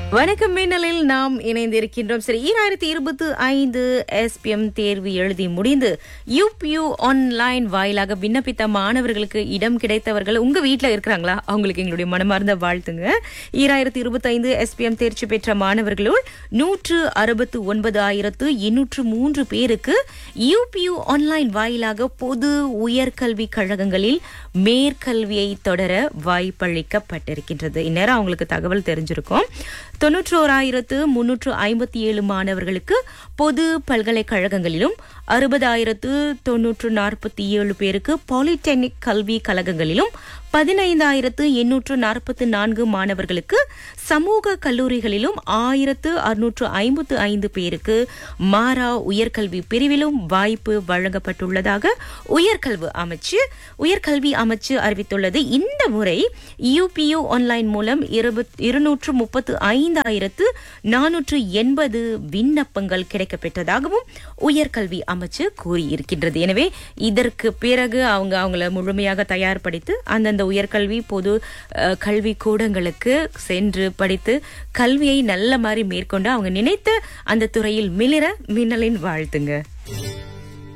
வணக்கம் மின்னலில் நாம் இணைந்திருக்கின்றோம் சரி ஈராயிரத்தி இருபத்தி ஐந்து எஸ்பிஎம் தேர்வு எழுதி முடிந்து யூபியூ ஆன்லைன் வாயிலாக விண்ணப்பித்த மாணவர்களுக்கு இடம் கிடைத்தவர்கள் உங்க வீட்ல இருக்கிறாங்களா அவங்களுக்கு எங்களுடைய மனமார்ந்த வாழ்த்துங்க ஈராயிரத்தி இருபத்தி ஐந்து எஸ்பிஎம் தேர்ச்சி பெற்ற மாணவர்களுள் நூற்று அறுபத்து ஒன்பது ஆயிரத்து எண்ணூற்று மூன்று பேருக்கு யூபியூ ஆன்லைன் வாயிலாக பொது உயர்கல்வி கழகங்களில் மேற்கல்வியை தொடர வாய்ப்பளிக்கப்பட்டிருக்கின்றது இந்நேரம் அவங்களுக்கு தகவல் தெரிஞ்சிருக்கும் தொன்னூற்றோராயிரத்து முன்னூற்று ஐம்பத்தி ஏழு மாணவர்களுக்கு பொது பல்கலைக்கழகங்களிலும் அறுபதாயிரத்து தொன்னூற்று நாற்பத்தி ஏழு பேருக்கு பாலிடெக்னிக் கல்வி கழகங்களிலும் பதினைந்தாயிரத்து எண்ணூற்று நாற்பத்தி நான்கு மாணவர்களுக்கு சமூக கல்லூரிகளிலும் ஆயிரத்து அறுநூற்று ஐம்பத்து ஐந்து பேருக்கு மாறா உயர்கல்வி பிரிவிலும் வாய்ப்பு வழங்கப்பட்டுள்ளதாக உயர்கல்வி அமைச்சு உயர்கல்வி அமைச்சு அறிவித்துள்ளது இந்த முறை யூபியூ ஆன்லைன் மூலம் இருநூற்று முப்பத்து ஐந்தாயிரத்து நானூற்று எண்பது விண்ணப்பங்கள் கிடைக்கப்பெற்றதாகவும் உயர்கல்வி அமைச்சு கூறியிருக்கின்றது எனவே இதற்கு பிறகு அவங்க அவங்கள முழுமையாக தயார்படுத்தி அந்தந்த உயர்கல்வி பொது அஹ், கல்வி கூடங்களுக்கு சென்று படித்து கல்வியை நல்ல மாதிரி மேற்கொண்டு அவங்க நினைத்த அந்த துறையில் மிளிர மின்னலின் வாழ்த்துங்க